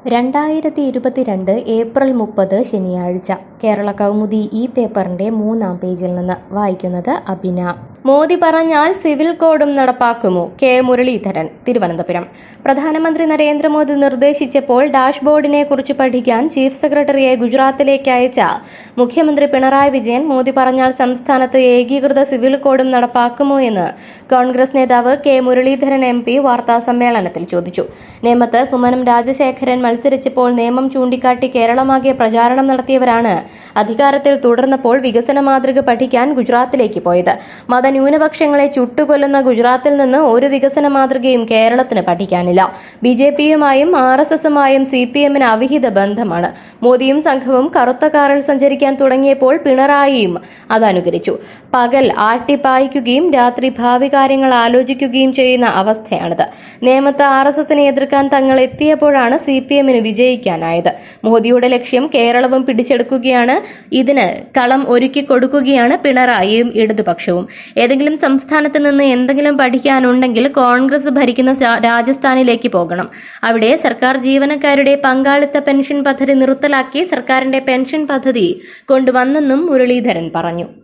രണ്ടായിരത്തി ഇരുപത്തിരണ്ട് ഏപ്രിൽ മുപ്പത് ശനിയാഴ്ച കേരള കൗമുദി ഈ പേപ്പറിന്റെ മൂന്നാം പേജിൽ നിന്ന് വായിക്കുന്നത് അഭിന മോദി പറഞ്ഞാൽ സിവിൽ കോഡും നടപ്പാക്കുമോ കെ മുരളീധരൻ തിരുവനന്തപുരം പ്രധാനമന്ത്രി നരേന്ദ്രമോദി നിർദ്ദേശിച്ചപ്പോൾ ഡാഷ്ബോർഡിനെ കുറിച്ച് പഠിക്കാൻ ചീഫ് സെക്രട്ടറിയെ ഗുജറാത്തിലേക്ക് അയച്ച മുഖ്യമന്ത്രി പിണറായി വിജയൻ മോദി പറഞ്ഞാൽ സംസ്ഥാനത്ത് ഏകീകൃത സിവിൽ കോഡും നടപ്പാക്കുമോ എന്ന് കോൺഗ്രസ് നേതാവ് കെ മുരളീധരൻ എം പി വാർത്താ സമ്മേളനത്തിൽ ചോദിച്ചു നേമത്ത് കുമ്മനം രാജശേഖരൻ മത്സരിച്ചപ്പോൾ നിയമം ചൂണ്ടിക്കാട്ടി കേരളമാകെ പ്രചാരണം നടത്തിയവരാണ് അധികാരത്തിൽ തുടർന്നപ്പോൾ വികസന മാതൃക പഠിക്കാൻ ഗുജറാത്തിലേക്ക് പോയത് മതന്യൂനപക്ഷങ്ങളെ ചുട്ടുകൊല്ലുന്ന ഗുജറാത്തിൽ നിന്ന് ഒരു വികസന മാതൃകയും കേരളത്തിന് പഠിക്കാനില്ല ബി ജെ പിയുമായും ആർ എസ് എസുമായും സി പി എമ്മിന് അവിഹിത ബന്ധമാണ് മോദിയും സംഘവും കറുത്ത കാറിൽ സഞ്ചരിക്കാൻ തുടങ്ങിയപ്പോൾ പിണറായിയും അത് അനുകരിച്ചു പകൽ ആട്ടിപ്പായിക്കുകയും രാത്രി ഭാവി കാര്യങ്ങൾ ആലോചിക്കുകയും ചെയ്യുന്ന അവസ്ഥയാണിത് നേമത്ത് ആർ എസ് എസിനെ എതിർക്കാൻ തങ്ങൾ എത്തിയപ്പോഴാണ് സി പി എമ്മിന് വിജയിക്കാനായത് മോദിയുടെ ലക്ഷ്യം കേരളവും പിടിച്ചെടുക്കുകയാണ് ഇതിന് കളം ഒരുക്കി കൊടുക്കുകയാണ് പിണറായിയും ഇടതുപക്ഷവും ഏതെങ്കിലും സംസ്ഥാനത്ത് നിന്ന് എന്തെങ്കിലും പഠിക്കാനുണ്ടെങ്കിൽ കോൺഗ്രസ് ഭരിക്കുന്ന രാ- രാജസ്ഥാനിലേക്ക് പോകണം അവിടെ സർക്കാർ ജീവനക്കാരുടെ പങ്കാളിത്ത പെൻഷൻ പദ്ധതി നിർത്തലാക്കി സർക്കാരിന്റെ പെൻഷൻ പദ്ധതി കൊണ്ടുവന്നെന്നും മുരളീധരൻ പറഞ്ഞു